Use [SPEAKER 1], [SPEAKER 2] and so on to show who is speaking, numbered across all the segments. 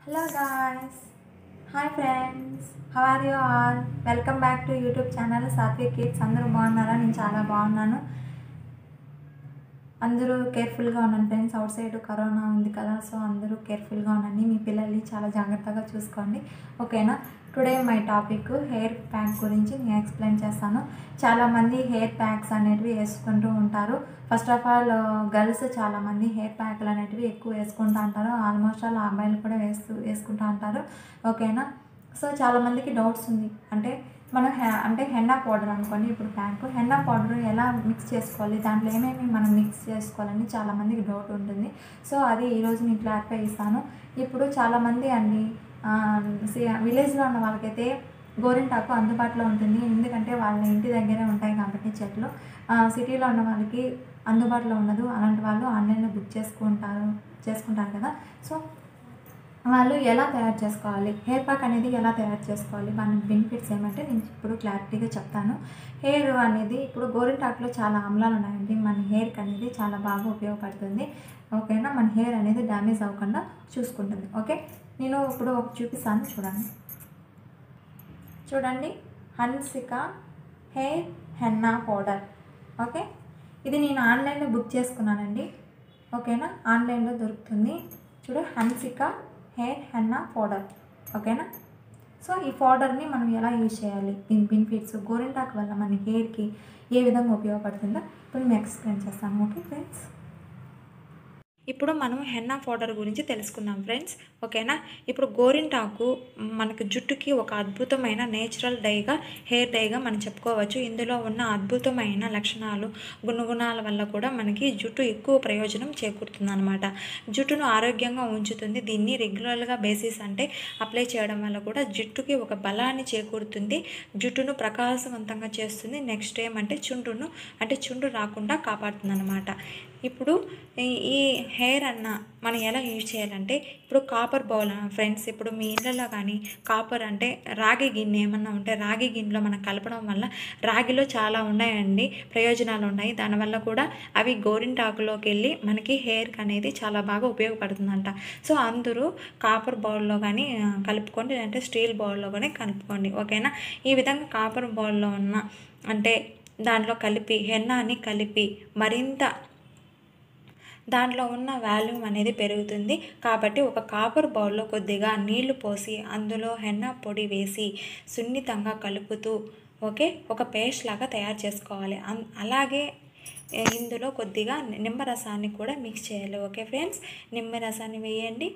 [SPEAKER 1] hello guys hi friends how are you all welcome back to YouTube channel Satvik kids అందరూ బాగున్నారా నేను చాలా బాగున్నాను అందరూ కేర్ఫుల్గా ఉన్నాను ఫ్రెండ్స్ అవుట్ సైడ్ కరోనా ఉంది కదా సో అందరూ కేర్ఫుల్గా ఉండండి మీ పిల్లల్ని చాలా జాగ్రత్తగా చూసుకోండి ఓకేనా today my topic hair pack గురించి నేను ఎక్స్ప్లెయిన్ చేస్తాను చాలామంది హెయిర్ ప్యాక్స్ అనేటివి వేసుకుంటూ ఉంటారు ఫస్ట్ ఆఫ్ ఆల్ గర్ల్స్ చాలామంది హెయిర్ ప్యాక్లు అనేటివి ఎక్కువ వేసుకుంటూ ఉంటారు ఆల్మోస్ట్ ఆల్ అబ్బాయిలు కూడా వేస్తూ వేసుకుంటూ ఉంటారు ఓకేనా సో చాలామందికి డౌట్స్ ఉంది అంటే మనం హె అంటే హెన్నా పౌడర్ అనుకోండి ఇప్పుడు ప్యాక్ హెన్నా పౌడర్ ఎలా మిక్స్ చేసుకోవాలి దాంట్లో ఏమేమి మనం మిక్స్ చేసుకోవాలని చాలామందికి డౌట్ ఉంటుంది సో అది ఈరోజు మీకు క్లారిఫై ఇస్తాను ఇప్పుడు చాలామంది అండి విలేజ్లో ఉన్న వాళ్ళకైతే గోరింటాకు అందుబాటులో ఉంటుంది ఎందుకంటే వాళ్ళ ఇంటి దగ్గరే ఉంటాయి కాబట్టి చెట్లు సిటీలో ఉన్న వాళ్ళకి అందుబాటులో ఉండదు అలాంటి వాళ్ళు ఆన్లైన్లో బుక్ చేసుకుంటారు చేసుకుంటారు కదా సో వాళ్ళు ఎలా తయారు చేసుకోవాలి హెయిర్ ప్యాక్ అనేది ఎలా తయారు చేసుకోవాలి మన బెనిఫిట్స్ ఏమంటే నేను ఇప్పుడు క్లారిటీగా చెప్తాను హెయిర్ అనేది ఇప్పుడు గోరింటాకులో చాలా ఆమ్లాలు ఉన్నాయండి మన హెయిర్కి అనేది చాలా బాగా ఉపయోగపడుతుంది ఓకేనా మన హెయిర్ అనేది డ్యామేజ్ అవ్వకుండా చూసుకుంటుంది ఓకే నేను ఇప్పుడు ఒక చూపిస్తాను చూడండి చూడండి Hansika hair henna powder okay ఇది నేను ఆన్లైన్లో బుక్ చేసుకున్నానండి ఓకేనా ఆన్లైన్లో దొరుకుతుంది చూడు హన్సిక హెయిర్ హెన్నా పౌడర్ ఓకేనా సో ఈ పౌడర్ని మనం ఎలా యూజ్ చేయాలి దీని బెనిఫిట్స్ గోరింటాకు వల్ల మన హెయిర్కి ఏ విధంగా ఉపయోగపడుతుందో ఇప్పుడు మేము ఎక్స్ప్లెయిన్ చేస్తాను ఓకే ఫ్రెండ్స్ ఇప్పుడు మనం హెన్నా పౌడర్ గురించి తెలుసుకుందాం ఫ్రెండ్స్ ఓకేనా ఇప్పుడు గోరింటాకు మనకు జుట్టుకి ఒక అద్భుతమైన నేచురల్ డైగా హెయిర్ డైగా మనం చెప్పుకోవచ్చు ఇందులో ఉన్న అద్భుతమైన లక్షణాలు గుణగుణాల వల్ల కూడా మనకి జుట్టు ఎక్కువ ప్రయోజనం చేకూరుతుంది అనమాట జుట్టును ఆరోగ్యంగా ఉంచుతుంది దీన్ని రెగ్యులర్గా బేసిస్ అంటే అప్లై చేయడం వల్ల కూడా జుట్టుకి ఒక బలాన్ని చేకూరుతుంది జుట్టును ప్రకాశవంతంగా చేస్తుంది నెక్స్ట్ ఏమంటే చుండును అంటే చుండు రాకుండా కాపాడుతుంది అనమాట ఇప్పుడు ఈ హెయిర్ అన్న మనం ఎలా యూజ్ చేయాలంటే ఇప్పుడు కాపర్ బౌల్ ఫ్రెండ్స్ ఇప్పుడు మీ ఇళ్ళలో కానీ కాపర్ అంటే రాగి గిన్నె ఏమన్నా ఉంటే రాగి గిన్నెలో మనం కలపడం వల్ల రాగిలో చాలా ఉన్నాయండి ప్రయోజనాలు ఉన్నాయి దానివల్ల కూడా అవి గోరింటాకులోకి వెళ్ళి మనకి హెయిర్కి అనేది చాలా బాగా ఉపయోగపడుతుందంట సో అందరూ కాపర్ బౌల్లో కానీ కలుపుకోండి అంటే స్టీల్ బౌల్లో కానీ కలుపుకోండి ఓకేనా ఈ విధంగా కాపర్ బౌల్లో ఉన్న అంటే దాంట్లో కలిపి హెన్నాని కలిపి మరింత దాంట్లో ఉన్న వాల్యూమ్ అనేది పెరుగుతుంది కాబట్టి ఒక కాపర్ బౌల్లో కొద్దిగా నీళ్లు పోసి అందులో హెన్నా పొడి వేసి సున్నితంగా కలుపుతూ ఓకే ఒక పేస్ట్ లాగా తయారు చేసుకోవాలి అలాగే ఇందులో కొద్దిగా నిమ్మరసాన్ని కూడా మిక్స్ చేయాలి ఓకే ఫ్రెండ్స్ నిమ్మరసాన్ని వేయండి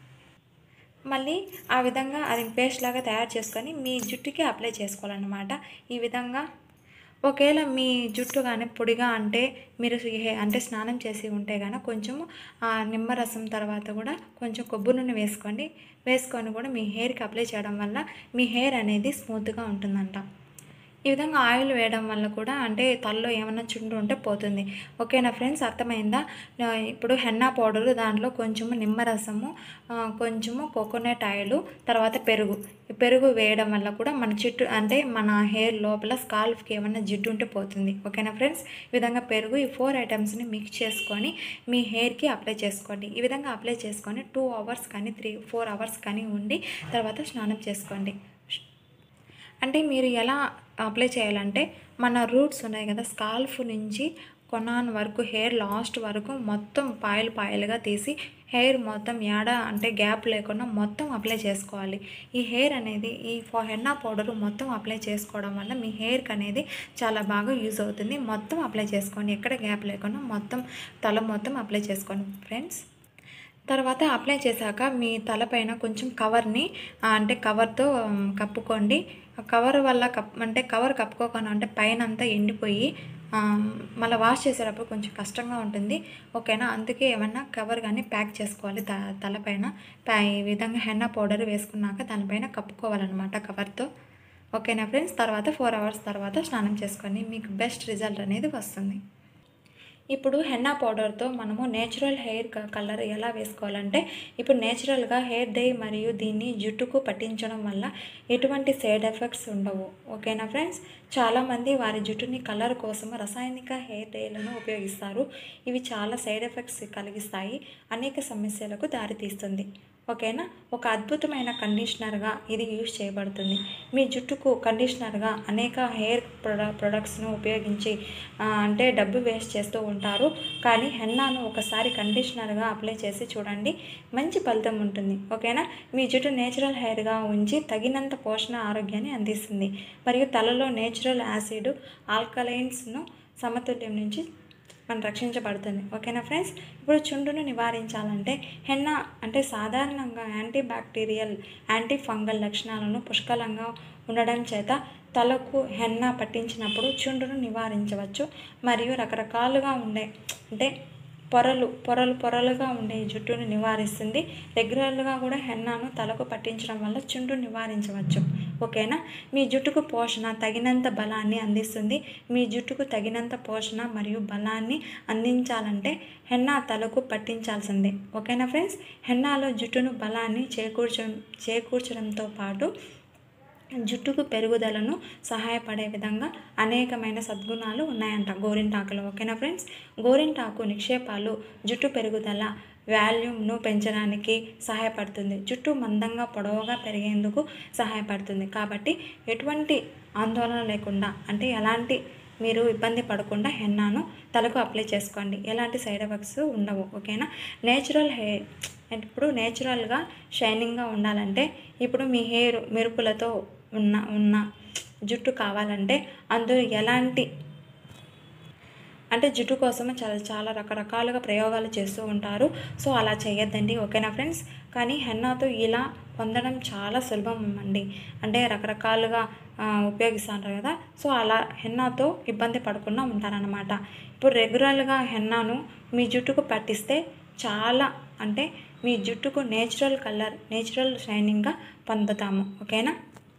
[SPEAKER 1] మళ్ళీ ఆ విధంగా అది పేస్ట్ లాగా తయారు చేసుకొని మీ జుట్టుకి అప్లై చేసుకోవాలన్నమాట ఈ విధంగా ఒకవేళ మీ జుట్టు కానీ పొడిగా అంటే మీరు అంటే స్నానం చేసి ఉంటే కానీ కొంచెం నిమ్మరసం తర్వాత కూడా కొంచెం కొబ్బరి నూనె వేసుకోండి వేసుకొని కూడా మీ హెయిర్కి అప్లై చేయడం వల్ల మీ హెయిర్ అనేది స్మూత్గా ఉంటుందంట ఈ విధంగా ఆయిల్ వేయడం వల్ల కూడా అంటే తలలో ఏమైనా చుండు ఉంటే పోతుంది ఓకేనా ఫ్రెండ్స్ అర్థమైందా ఇప్పుడు హెన్నా పౌడరు దాంట్లో కొంచెము నిమ్మరసము కొంచెము కోకోనట్ ఆయిల్ తర్వాత పెరుగు పెరుగు వేయడం వల్ల కూడా మన చుట్టూ అంటే మన హెయిర్ లోపల స్కాల్ఫ్కి ఏమైనా జిడ్డు ఉంటే పోతుంది ఓకేనా ఫ్రెండ్స్ ఈ విధంగా పెరుగు ఈ ఫోర్ ఐటమ్స్ని మిక్స్ చేసుకొని మీ హెయిర్కి అప్లై చేసుకోండి ఈ విధంగా అప్లై చేసుకొని టూ అవర్స్ కానీ త్రీ ఫోర్ అవర్స్ కానీ ఉండి తర్వాత స్నానం చేసుకోండి అంటే మీరు ఎలా అప్లై చేయాలంటే మన రూట్స్ ఉన్నాయి కదా స్కాల్ఫ్ నుంచి కొనాన్ వరకు హెయిర్ లాస్ట్ వరకు మొత్తం పాయలు పాయలుగా తీసి హెయిర్ మొత్తం ఏడ అంటే గ్యాప్ లేకుండా మొత్తం అప్లై చేసుకోవాలి ఈ హెయిర్ అనేది ఈ హెన్నా పౌడర్ మొత్తం అప్లై చేసుకోవడం వల్ల మీ హెయిర్కి అనేది చాలా బాగా యూజ్ అవుతుంది మొత్తం అప్లై చేసుకోండి ఎక్కడ గ్యాప్ లేకుండా మొత్తం తల మొత్తం అప్లై చేసుకోండి ఫ్రెండ్స్ తర్వాత అప్లై చేశాక మీ తలపైన కొంచెం కవర్ని అంటే కవర్తో కప్పుకోండి కవర్ వల్ల కప్ అంటే కవర్ కప్పుకోకుండా అంటే పైన అంతా ఎండిపోయి మళ్ళీ వాష్ చేసేటప్పుడు కొంచెం కష్టంగా ఉంటుంది ఓకేనా అందుకే ఏమన్నా కవర్ కానీ ప్యాక్ చేసుకోవాలి త తలపైన ఈ విధంగా హెన్నా పౌడర్ వేసుకున్నాక దానిపైన కప్పుకోవాలన్నమాట కవర్తో ఓకేనా ఫ్రెండ్స్ తర్వాత ఫోర్ అవర్స్ తర్వాత స్నానం చేసుకొని మీకు బెస్ట్ రిజల్ట్ అనేది వస్తుంది ఇప్పుడు హెన్నా పౌడర్తో మనము నేచురల్ హెయిర్ కలర్ ఎలా వేసుకోవాలంటే ఇప్పుడు నేచురల్గా హెయిర్ డై మరియు దీన్ని జుట్టుకు పట్టించడం వల్ల ఎటువంటి సైడ్ ఎఫెక్ట్స్ ఉండవు ఓకేనా ఫ్రెండ్స్ చాలామంది వారి జుట్టుని కలర్ కోసం రసాయనిక హెయిర్ డైలను ఉపయోగిస్తారు ఇవి చాలా సైడ్ ఎఫెక్ట్స్ కలిగిస్తాయి అనేక సమస్యలకు దారితీస్తుంది ఓకేనా ఒక అద్భుతమైన కండిషనర్గా ఇది యూజ్ చేయబడుతుంది మీ జుట్టుకు కండిషనర్గా అనేక హెయిర్ ప్రొడ ప్రొడక్ట్స్ను ఉపయోగించి ఆ, అంటే డబ్బు వేస్ట్ చేస్తూ ఉంటారు కానీ హెన్నాను ఒకసారి కండిషనర్గా అప్లై చేసి చూడండి మంచి ఫలితం ఉంటుంది ఓకేనా మీ జుట్టు నేచురల్ హెయిర్గా ఉంచి తగినంత పోషణ ఆరోగ్యాన్ని అందిస్తుంది మరియు తలలో నేచురల్ యాసిడ్ ఆల్కలైన్స్ను సమతుల్యం నుంచి మనం రక్షించబడుతుంది ఓకేనా ఫ్రెండ్స్ ఇప్పుడు చుండును నివారించాలంటే హెన్న అంటే సాధారణంగా యాంటీ బ్యాక్టీరియల్ యాంటీ ఫంగల్ లక్షణాలను పుష్కలంగా ఉండడం చేత తలకు హెన్న పట్టించినప్పుడు చుండును నివారించవచ్చు మరియు రకరకాలుగా ఉండే అంటే పొరలు పొరలు పొరలుగా ఉండే ఈ జుట్టును నివారిస్తుంది రెగ్యులర్గా కూడా హెన్నాను తలకు పట్టించడం వల్ల చుండు నివారించవచ్చు ఓకేనా మీ జుట్టుకు పోషణ తగినంత బలాన్ని అందిస్తుంది మీ జుట్టుకు తగినంత పోషణ మరియు బలాన్ని అందించాలంటే హెన్నా తలకు పట్టించాల్సిందే ఓకేనా ఫ్రెండ్స్ హెన్నాలో జుట్టును బలాన్ని చేకూర్చ చేకూర్చడంతో పాటు జుట్టుకు పెరుగుదలను సహాయపడే విధంగా అనేకమైన సద్గుణాలు ఉన్నాయంట గోరింటాకులో ఓకేనా ఫ్రెండ్స్ గోరింటాకు నిక్షేపాలు జుట్టు పెరుగుదల వాల్యూమ్ను పెంచడానికి సహాయపడుతుంది జుట్టు మందంగా పొడవుగా పెరిగేందుకు సహాయపడుతుంది కాబట్టి ఎటువంటి ఆందోళన లేకుండా అంటే ఎలాంటి మీరు ఇబ్బంది పడకుండా హెన్నాను తలకు అప్లై చేసుకోండి ఎలాంటి సైడ్ ఎఫెక్ట్స్ ఉండవు ఓకేనా నేచురల్ హెయిర్ ఇప్పుడు నేచురల్గా షైనింగ్గా ఉండాలంటే ఇప్పుడు మీ హెయిర్ మెరుపులతో ఉన్న ఉన్న జుట్టు కావాలంటే అందులో ఎలాంటి అంటే జుట్టు కోసం చాలా చాలా రకరకాలుగా ప్రయోగాలు చేస్తూ ఉంటారు సో అలా చేయొద్దండి ఓకేనా ఫ్రెండ్స్ కానీ హెన్నాతో ఇలా పొందడం చాలా సులభం అండి అంటే రకరకాలుగా ఆ, ఉపయోగిస్తుంటారు కదా సో అలా హెన్నాతో ఇబ్బంది పడకుండా ఉంటారనమాట ఇప్పుడు రెగ్యులర్గా హెన్నాను మీ జుట్టుకు పట్టిస్తే చాలా అంటే మీ జుట్టుకు నేచురల్ కలర్ నేచురల్ షైనింగ్గా పొందుతాము ఓకేనా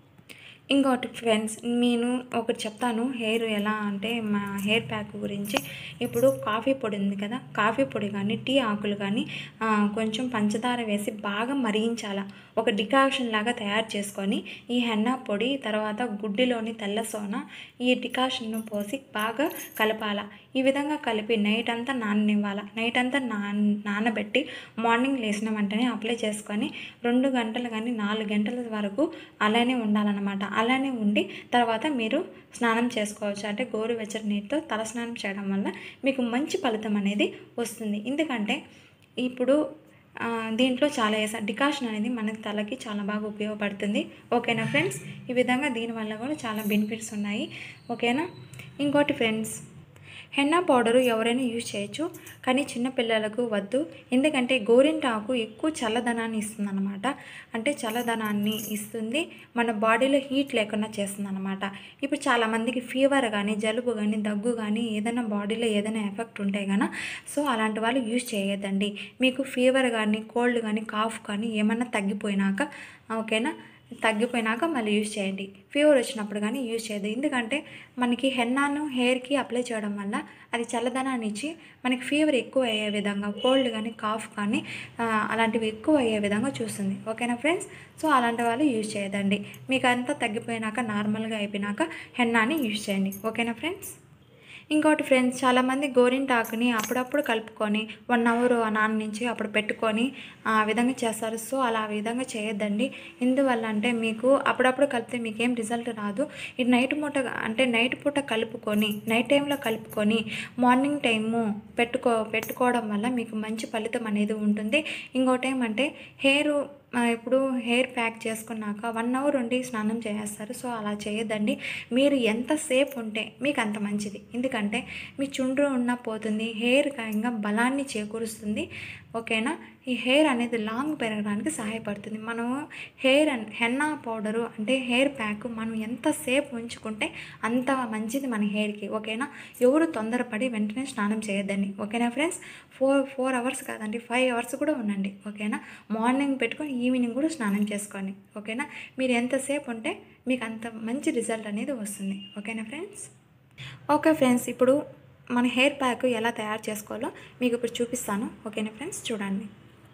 [SPEAKER 1] ఇంకోటి ఫ్రెండ్స్ నేను ఒకటి చెప్తాను హెయిర్ ఎలా అంటే మా హెయిర్ ప్యాక్ గురించి ఇప్పుడు కాఫీ పొడి ఉంది కదా కాఫీ పొడి కానీ టీ ఆకులు కానీ ఆ, కొంచెం పంచదార వేసి బాగా మరిగించాల ఒక డికాషన్ లాగా తయారు చేసుకొని ఈ హెన్నా పొడి తర్వాత గుడ్డిలోని తెల్ల సోన ఈ డికాషన్ను పోసి బాగా కలపాల ఈ విధంగా కలిపి నైట్ అంతా నాననివ్వాల నైట్ అంతా నాన్ నానబెట్టి మార్నింగ్ లేచిన వెంటనే అప్లై చేసుకొని రెండు గంటలు కానీ నాలుగు గంటల వరకు అలానే ఉండాలన్నమాట అలానే ఉండి తర్వాత మీరు స్నానం చేసుకోవచ్చు అంటే గోరువెచ్చని నీటితో తల స్నానం చేయడం వల్ల మీకు మంచి ఫలితం అనేది వస్తుంది ఎందుకంటే ఇప్పుడు ఆ, దీంట్లో చాలా వేసా డికాషన్ అనేది మన తలకి చాలా బాగా ఉపయోగపడుతుంది ఓకేనా ఫ్రెండ్స్ ఈ విధంగా దీనివల్ల కూడా చాలా బెనిఫిట్స్ ఉన్నాయి ఓకేనా ఇంకోటి ఫ్రెండ్స్ హెన్నా పౌడరు ఎవరైనా యూజ్ చేయొచ్చు కానీ చిన్నపిల్లలకు వద్దు ఎందుకంటే గోరింటాకు ఎక్కువ చల్లదనాన్ని ఇస్తుంది అనమాట అంటే చల్లదనాన్ని ఇస్తుంది మన బాడీలో హీట్ లేకుండా చేస్తుంది అనమాట ఇప్పుడు చాలామందికి ఫీవర్ కానీ జలుబు కానీ దగ్గు కానీ ఏదైనా బాడీలో ఏదైనా ఎఫెక్ట్ ఉంటే కనుక సో అలాంటి వాళ్ళు యూజ్ చేయొద్దండి మీకు ఫీవర్ కానీ కోల్డ్ కానీ కాఫ్ కానీ ఏమన్నా తగ్గిపోయినాక ఓకేనా తగ్గిపోయినాక మళ్ళీ యూజ్ చేయండి ఫీవర్ వచ్చినప్పుడు కానీ యూజ్ చేయదు ఎందుకంటే మనకి హెన్నాను హెయిర్కి అప్లై చేయడం వల్ల అది చల్లదనాన్ని ఇచ్చి మనకి ఫీవర్ ఎక్కువ అయ్యే విధంగా కోల్డ్ కానీ కాఫ్ కానీ ఆ, అలాంటివి ఎక్కువ అయ్యే విధంగా చూస్తుంది ఓకేనా ఫ్రెండ్స్ సో అలాంటి వాళ్ళు యూజ్ చేయదండి మీకు అంతా తగ్గిపోయినాక నార్మల్గా అయిపోయినాక హెన్నాని యూజ్ చేయండి ఓకేనా ఫ్రెండ్స్ ఇంకోటి ఫ్రెండ్స్ చాలామంది గోరింటాకుని అప్పుడప్పుడు కలుపుకొని వన్ అవర్ నాన్న నుంచి అప్పుడు పెట్టుకొని ఆ విధంగా చేస్తారు సో అలా ఆ విధంగా చేయొద్దండి ఎందువల్ల అంటే మీకు అప్పుడప్పుడు కలిపితే మీకు ఏం రిజల్ట్ రాదు ఇది నైట్ పూట అంటే నైట్ పూట కలుపుకొని నైట్ టైంలో కలుపుకొని మార్నింగ్ టైము పెట్టుకో పెట్టుకోవడం వల్ల మీకు మంచి ఫలితం అనేది ఉంటుంది ఇంకోటి ఏమంటే హెయిర్ ఆ, ఇప్పుడు హెయిర్ ప్యాక్ చేసుకున్నాక వన్ అవర్ ఉండి స్నానం చేసేస్తారు సో అలా చేయొద్దండి మీరు ఎంతసేపు ఉంటే మీకు అంత మంచిది ఎందుకంటే మీ చుండ్రు ఉన్న పోతుంది హెయిర్ ఇంకా బలాన్ని చేకూరుస్తుంది ఓకేనా ఈ హెయిర్ అనేది లాంగ్ పెరగడానికి సహాయపడుతుంది మనము హెయిర్ అండ్ హెన్నా పౌడరు అంటే హెయిర్ ప్యాక్ మనం ఎంతసేపు ఉంచుకుంటే అంత మంచిది మన హెయిర్కి ఓకేనా ఎవరు తొందరపడి వెంటనే స్నానం చేయొద్దండి ఓకేనా ఫ్రెండ్స్ ఫోర్ ఫోర్ అవర్స్ కాదండి ఫైవ్ అవర్స్ కూడా ఉండండి ఓకేనా మార్నింగ్ పెట్టుకొని ఈవినింగ్ కూడా స్నానం చేసుకోండి ఓకేనా మీరు ఎంతసేపు ఉంటే మీకు అంత మంచి రిజల్ట్ అనేది వస్తుంది ఓకేనా ఫ్రెండ్స్ ఓకే ఫ్రెండ్స్ ఇప్పుడు మన హెయిర్ ప్యాక్ ఎలా తయారు చేసుకోవాలో మీకు ఇప్పుడు చూపిస్తాను ఓకేనా ఫ్రెండ్స్ చూడండి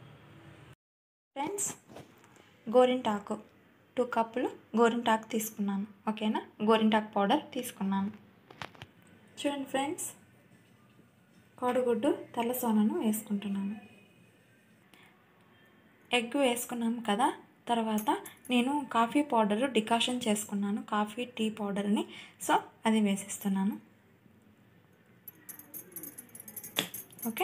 [SPEAKER 1] ఫ్రెండ్స్ గోరింటాకు టూ కప్పులు గోరింటాకు తీసుకున్నాను ఓకేనా గోరింటాకు పౌడర్ తీసుకున్నాను చూడండి ఫ్రెండ్స్ కోడిగుడ్డు తెల్ల సోనను వేసుకుంటున్నాను ఎగ్ వేసుకున్నాం కదా తర్వాత నేను కాఫీ పౌడర్ డికాషన్ చేసుకున్నాను కాఫీ టీ పౌడర్ని సో అది వేసిస్తున్నాను ఓకే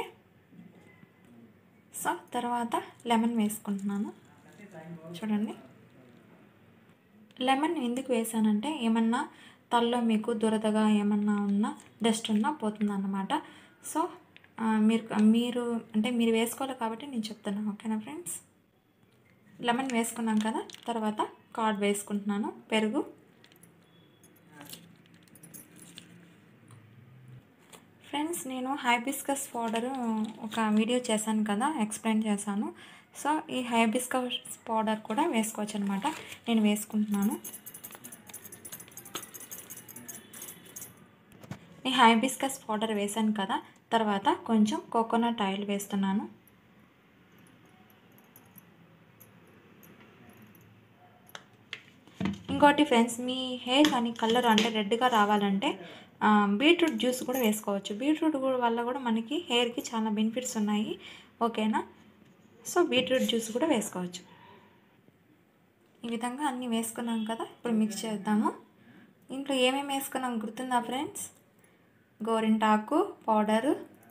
[SPEAKER 1] సో తర్వాత లెమన్ వేసుకుంటున్నాను చూడండి లెమన్ ఎందుకు వేసానంటే ఏమన్నా తల్లో మీకు దురదగా ఏమన్నా ఉన్నా డస్ట్ ఉన్నా పోతుందన్నమాట సో ఆ, మీరు మీరు అంటే మీరు వేసుకోవాలి కాబట్టి నేను చెప్తున్నాను ఓకేనా ఫ్రెండ్స్ లెమన్ వేసుకున్నాం కదా తర్వాత కార్డ్ వేసుకుంటున్నాను పెరుగు ఫ్రెండ్స్ నేను హైబిస్కస్ పౌడర్ ఒక వీడియో చేశాను కదా ఎక్స్ప్లెయిన్ చేశాను సో ఈ హైబిస్కస్ పౌడర్ కూడా వేసుకోవచ్చు అనమాట నేను వేసుకుంటున్నాను ఈ హైబిస్కస్ పౌడర్ వేసాను కదా తర్వాత కొంచెం కోకోనట్ ఆయిల్ వేస్తున్నాను ఇంకోటి ఫ్రెండ్స్ మీ హెయిర్ కానీ కలర్ అంటే రెడ్గా రావాలంటే ఆ, బీట్రూట్ జ్యూస్ కూడా వేసుకోవచ్చు బీట్రూట్ కూడా వల్ల కూడా మనకి హెయిర్కి చాలా బెనిఫిట్స్ ఉన్నాయి ఓకేనా సో బీట్రూట్ జ్యూస్ కూడా వేసుకోవచ్చు ఈ విధంగా అన్నీ వేసుకున్నాం కదా ఇప్పుడు మిక్స్ చేద్దాము ఇంట్లో ఏమేమి వేసుకున్నాం గుర్తుందా ఫ్రెండ్స్ గోరింటాకు powder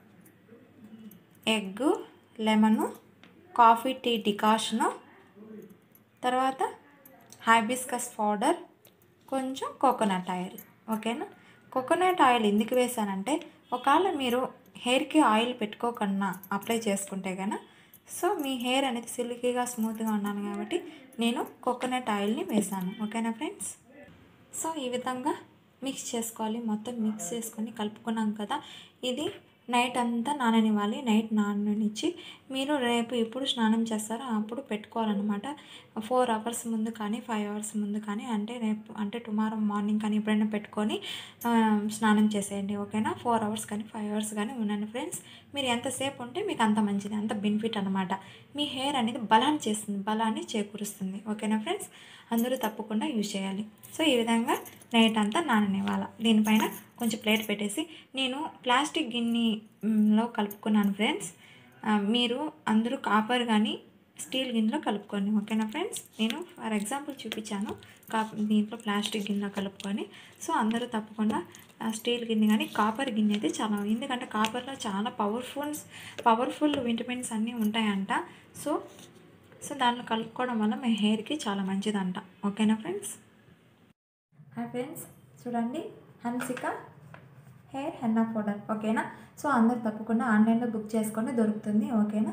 [SPEAKER 1] egg lemon coffee tea decoction తర్వాత హైబిస్కస్ పౌడర్ కొంచెం కోకోనట్ ఆయిల్ ఓకేనా కోకోనట్ ఆయిల్ ఎందుకు వేసానంటే ఒకవేళ మీరు హెయిర్కి ఆయిల్ పెట్టుకోకుండా అప్లై చేసుకుంటే కనుక సో మీ హెయిర్ అనేది సిల్కీగా స్మూత్గా ఉండాలి కాబట్టి నేను కోకోనట్ ఆయిల్ని వేసాను ఓకేనా ఫ్రెండ్స్ సో ఈ విధంగా మిక్స్ చేసుకోవాలి మొత్తం మిక్స్ చేసుకొని కలుపుకున్నాం కదా ఇది నైట్ అంతా నాననివ్వాలి నైట్ నాననిచ్చి మీరు రేపు ఎప్పుడు స్నానం చేస్తారో అప్పుడు పెట్టుకోవాలన్నమాట ఫోర్ అవర్స్ ముందు కానీ ఫైవ్ అవర్స్ ముందు కానీ అంటే రేపు అంటే టుమారో మార్నింగ్ కానీ ఎప్పుడైనా పెట్టుకొని ఆ, స్నానం చేసేయండి ఓకేనా ఫోర్ అవర్స్ కానీ ఫైవ్ అవర్స్ కానీ ఉండండి ఫ్రెండ్స్ మీరు ఎంతసేపు ఉంటే మీకు అంత మంచిది అంత బెనిఫిట్ అనమాట మీ హెయిర్ అనేది బలాన్ని చేస్తుంది బలాన్ని చేకూరుస్తుంది ఓకేనా ఫ్రెండ్స్ అందరూ తప్పకుండా యూజ్ చేయాలి సో ఈ విధంగా నైట్ అంతా నాననివ్వాల దీనిపైన కొంచెం ప్లేట్ పెట్టేసి నేను ప్లాస్టిక్ గిన్నెలో కలుపుకున్నాను ఫ్రెండ్స్ ఆ, మీరు అందరూ కాపర్ కానీ స్టీల్ గిన్నెలో కలుపుకోండి ఓకేనా ఫ్రెండ్స్ నేను ఫర్ ఎగ్జాంపుల్ చూపించాను కా దీంట్లో ప్లాస్టిక్ గిన్నెలో కలుపుకొని సో అందరూ తప్పకుండా ఆ, స్టీల్ గిన్నె కానీ కాపర్ గిన్నె అయితే చాలా ఎందుకంటే కాపర్లో చాలా పవర్ఫుల్స్ పవర్ఫుల్ విటమిన్స్ అన్నీ ఉంటాయంట సో సో దాంట్లో కలుపుకోవడం వల్ల మీ హెయిర్కి చాలా మంచిదంట ఓకేనా ఫ్రెండ్స్ హాయ్ ఫ్రెండ్స్ చూడండి హన్సిక హెయిర్ హెన్నా పౌడర్ ఓకేనా సో అందరు తప్పకుండా ఆన్లైన్లో బుక్ చేసుకొని దొరుకుతుంది ఓకేనా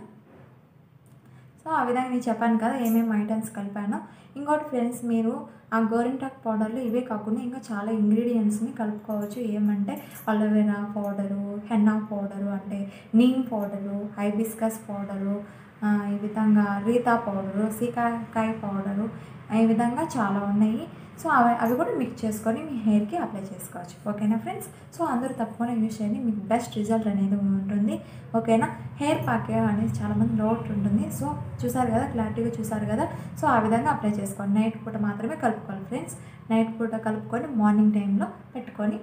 [SPEAKER 1] సో ఆ విధంగా నేను చెప్పాను కదా ఏమేమి ఐటమ్స్ కలిపానో ఇంకోటి ఫ్రెండ్స్ మీరు ఆ గోరింటాక్ పౌడర్లో ఇవే కాకుండా ఇంకా చాలా ఇంగ్రీడియంట్స్ని కలుపుకోవచ్చు ఏమంటే అలోవెరా పౌడరు హెన్నా పౌడరు అంటే నీమ్ పౌడరు హైబిస్కస్ పౌడరు ఆ, ఈ విధంగా రీతా పౌడరు సీకాకాయ పౌడరు ఈ విధంగా చాలా ఉన్నాయి సో అవి అవి కూడా మిక్స్ చేసుకొని మీ హెయిర్కి అప్లై చేసుకోవచ్చు ఓకేనా ఫ్రెండ్స్ సో అందరూ తప్పకుండా యూజ్ చేయండి మీకు బెస్ట్ రిజల్ట్ అనేది ఉంటుంది ఓకేనా హెయిర్ ప్యాక్ అనేది చాలామంది డౌట్ ఉంటుంది సో చూసారు కదా క్లారిటీగా చూసారు కదా సో ఆ విధంగా అప్లై చేసుకోండి నైట్ పూట మాత్రమే కలుపుకోవాలి ఫ్రెండ్స్ నైట్ పూట కలుపుకొని మార్నింగ్ టైంలో పెట్టుకొని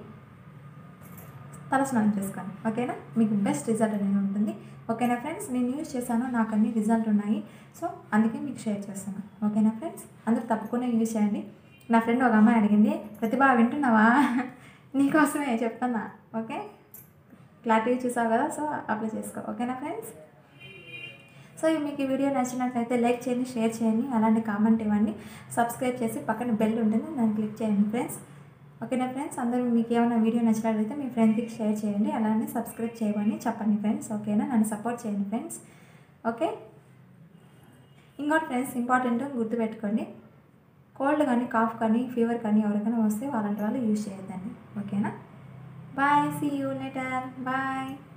[SPEAKER 1] తల స్నానం చేసుకోండి ఓకేనా మీకు బెస్ట్ రిజల్ట్ అనేది ఉంటుంది ఓకేనా ఫ్రెండ్స్ నేను యూజ్ చేశాను నాకు అన్ని రిజల్ట్ ఉన్నాయి సో అందుకే మీకు షేర్ చేస్తాను ఓకేనా ఫ్రెండ్స్ అందరూ తప్పకుండా యూజ్ చేయండి నా ఫ్రెండ్ ఒక అమ్మాయి అడిగింది ప్రతిభ వింటున్నావా నీకోసమే చెప్తున్నా ఓకే క్లారిటీ చూసావు కదా సో అప్లై చేసుకో ఓకేనా ఫ్రెండ్స్ సో ఈ మీకు ఈ వీడియో నచ్చినట్లయితే లైక్ చేయండి షేర్ చేయండి అలాంటి కామెంట్ ఇవ్వండి సబ్స్క్రైబ్ చేసి పక్కన బెల్ ఉంటుంది దాన్ని క్లిక్ చేయండి ఫ్రెండ్స్ ఓకేనా ఫ్రెండ్స్ అందరూ మీకు ఏమైనా వీడియో నచ్చినట్లయితే మీ ఫ్రెండ్స్కి షేర్ చేయండి అలానే సబ్స్క్రైబ్ చేయమని చెప్పండి ఫ్రెండ్స్ ఓకేనా నన్ను సపోర్ట్ చేయండి ఫ్రెండ్స్ ఓకే ఇంకోటి ఫ్రెండ్స్ ఇంపార్టెంట్ గుర్తుపెట్టుకోండి కోల్డ్ కానీ కాఫ్ కానీ ఫీవర్ కానీ ఎవరికైనా వస్తే అలాంటి వాళ్ళు యూజ్ చేయొద్దండి ఓకేనా bye see you later bye